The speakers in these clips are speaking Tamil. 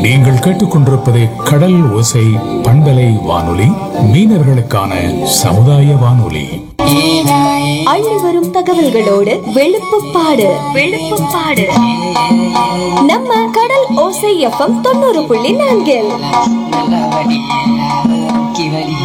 நீங்கள் கேட்டுக்கொண்டிருப்பது கடல் ஓசை பண்பலை வானொலி மீனவர்களுக்கான சமுதாய வானொலி அள்ளி வரும் தகவல்களோடு வெளுப்புப்பாடு வெளுப்புப்பாடு நம்ம கடல் ஓசை எஃப்எம் தொண்ணூறு புள்ளி நான்கில் நல்ல வடி கி வடி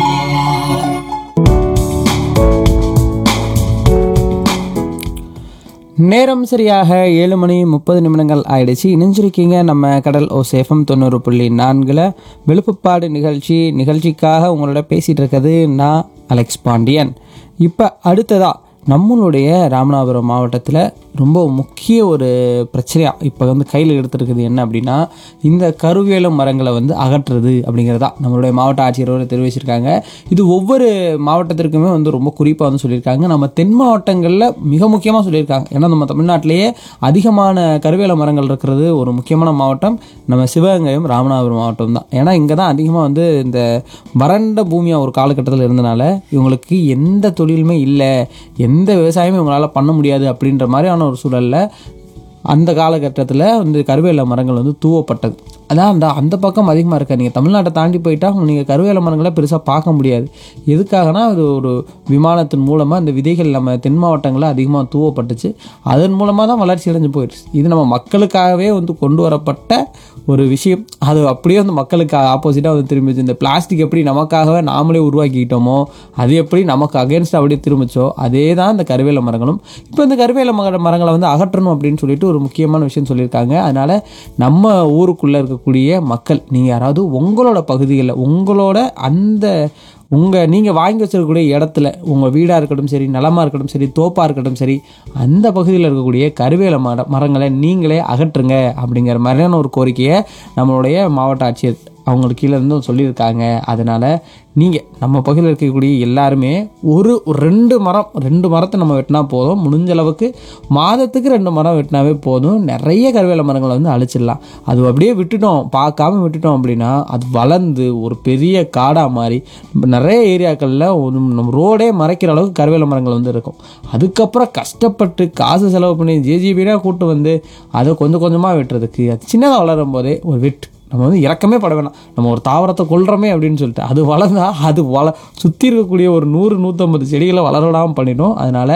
நேரம் சரியாக ஏழு மணி முப்பது நிமிடங்கள் ஆயிடுச்சு இணைஞ்சிருக்கீங்க நம்ம கடல் ஓ சேஃபம் தொண்ணூறு புள்ளி நான்கில் விழுப்புப்பாடு நிகழ்ச்சி நிகழ்ச்சிக்காக உங்களோட பேசிகிட்டு இருக்கிறது நான் அலெக்ஸ் பாண்டியன் இப்போ அடுத்ததா நம்மளுடைய ராமநாதபுரம் மாவட்டத்தில் ரொம்ப முக்கிய ஒரு பிரச்சனையாக இப்போ வந்து கையில் எடுத்துருக்குது என்ன அப்படின்னா இந்த கருவேலம் மரங்களை வந்து அகற்றுறது அப்படிங்கிறதா நம்மளுடைய மாவட்ட ஆட்சியர் அவர்கள் தெரிவிச்சிருக்காங்க இது ஒவ்வொரு மாவட்டத்திற்குமே வந்து ரொம்ப குறிப்பாக வந்து சொல்லியிருக்காங்க நம்ம தென் மாவட்டங்களில் மிக முக்கியமாக சொல்லியிருக்காங்க ஏன்னா நம்ம தமிழ்நாட்டிலேயே அதிகமான கருவேல மரங்கள் இருக்கிறது ஒரு முக்கியமான மாவட்டம் நம்ம சிவகங்கையும் ராமநாதபுரம் மாவட்டம் தான் ஏன்னா இங்கே தான் அதிகமாக வந்து இந்த வறண்ட பூமியாக ஒரு காலகட்டத்தில் இருந்தனால இவங்களுக்கு எந்த தொழிலுமே இல்லை எந்த விவசாயமும் இவங்களால பண்ண முடியாது அப்படின்ற மாதிரியான ஒரு சூழலில் அந்த காலகட்டத்தில் வந்து கருவேல மரங்கள் வந்து தூவப்பட்டது அதான் அந்த அந்த பக்கம் அதிகமாக இருக்கா நீங்கள் தமிழ்நாட்டை தாண்டி போயிட்டா நீங்கள் கருவேல மரங்களை பெருசாக பார்க்க முடியாது எதுக்காகனா அது ஒரு விமானத்தின் மூலமாக அந்த விதைகள் நம்ம தென் மாவட்டங்களில் அதிகமாக தூவப்பட்டுச்சு அதன் மூலமாக தான் வளர்ச்சி அடைஞ்சு போயிடுச்சு இது நம்ம மக்களுக்காகவே வந்து கொண்டு வரப்பட்ட ஒரு விஷயம் அது அப்படியே வந்து மக்களுக்கு ஆப்போசிட்டாக வந்து திரும்பிச்சு இந்த பிளாஸ்டிக் எப்படி நமக்காகவே நாமளே உருவாக்கிக்கிட்டோமோ அது எப்படி நமக்கு அகேன்ஸ்ட் அப்படியே திரும்பிச்சோ அதே தான் இந்த கருவேல மரங்களும் இப்போ இந்த கருவேல மர மரங்களை வந்து அகற்றணும் அப்படின்னு சொல்லிட்டு ஒரு முக்கியமான விஷயம் சொல்லியிருக்காங்க அதனால் நம்ம ஊருக்குள்ளே இருக்கக்கூடிய மக்கள் நீங்கள் யாராவது உங்களோட பகுதிகளில் உங்களோட அந்த உங்கள் நீங்கள் வாங்கி வச்சிருக்கக்கூடிய இடத்துல உங்கள் வீடாக இருக்கட்டும் சரி நிலமா இருக்கட்டும் சரி தோப்பாக இருக்கட்டும் சரி அந்த பகுதியில் இருக்கக்கூடிய கருவேல மர மரங்களை நீங்களே அகற்றுங்க அப்படிங்கிற மாதிரியான ஒரு கோரிக்கையை நம்மளுடைய மாவட்ட ஆட்சியர் அவங்களுக்கு கீழே இருந்து சொல்லியிருக்காங்க அதனால் நீங்கள் நம்ம பகுதியில் இருக்கக்கூடிய எல்லாருமே ஒரு ஒரு ரெண்டு மரம் ரெண்டு மரத்தை நம்ம வெட்டினா போதும் முடிஞ்ச அளவுக்கு மாதத்துக்கு ரெண்டு மரம் வெட்டினாவே போதும் நிறைய கருவேல மரங்களை வந்து அழிச்சிடலாம் அது அப்படியே விட்டுட்டோம் பார்க்காம விட்டுட்டோம் அப்படின்னா அது வளர்ந்து ஒரு பெரிய காடாக மாறி நம்ம நிறைய ஏரியாக்களில் ஒரு நம்ம ரோடே மறைக்கிற அளவுக்கு கருவேல மரங்கள் வந்து இருக்கும் அதுக்கப்புறம் கஷ்டப்பட்டு காசு செலவு பண்ணி ஜேஜிபியாக கூட்டு வந்து அதை கொஞ்சம் கொஞ்சமாக வெட்டுறதுக்கு அது சின்னதாக வளரும் போதே ஒரு வெட்டு நம்ம வந்து இறக்கமே பட வேணாம் நம்ம ஒரு தாவரத்தை கொல்றோமே அப்படின்னு சொல்லிட்டு அது வளர்ந்தா அது வள சுற்றி இருக்கக்கூடிய ஒரு நூறு நூற்றம்பது செடிகளை வளர விடாமல் பண்ணிடும் அதனால்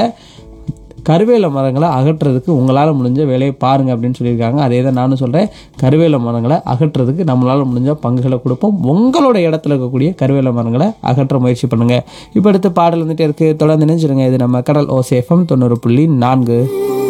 கருவேல மரங்களை அகற்றுறதுக்கு உங்களால் முடிஞ்ச வேலையை பாருங்கள் அப்படின்னு சொல்லியிருக்காங்க அதே தான் நானும் சொல்கிறேன் கருவேல மரங்களை அகற்றுறதுக்கு நம்மளால் முடிஞ்ச பங்குகளை கொடுப்போம் உங்களோட இடத்துல இருக்கக்கூடிய கருவேல மரங்களை அகற்ற முயற்சி பண்ணுங்கள் இப்போ அடுத்து பாடல் வந்துட்டே இருக்குது தொடர்ந்து நினைச்சிருங்க இது நம்ம கடல் ஓசேஃபம் தொண்ணூறு புள்ளி நான்கு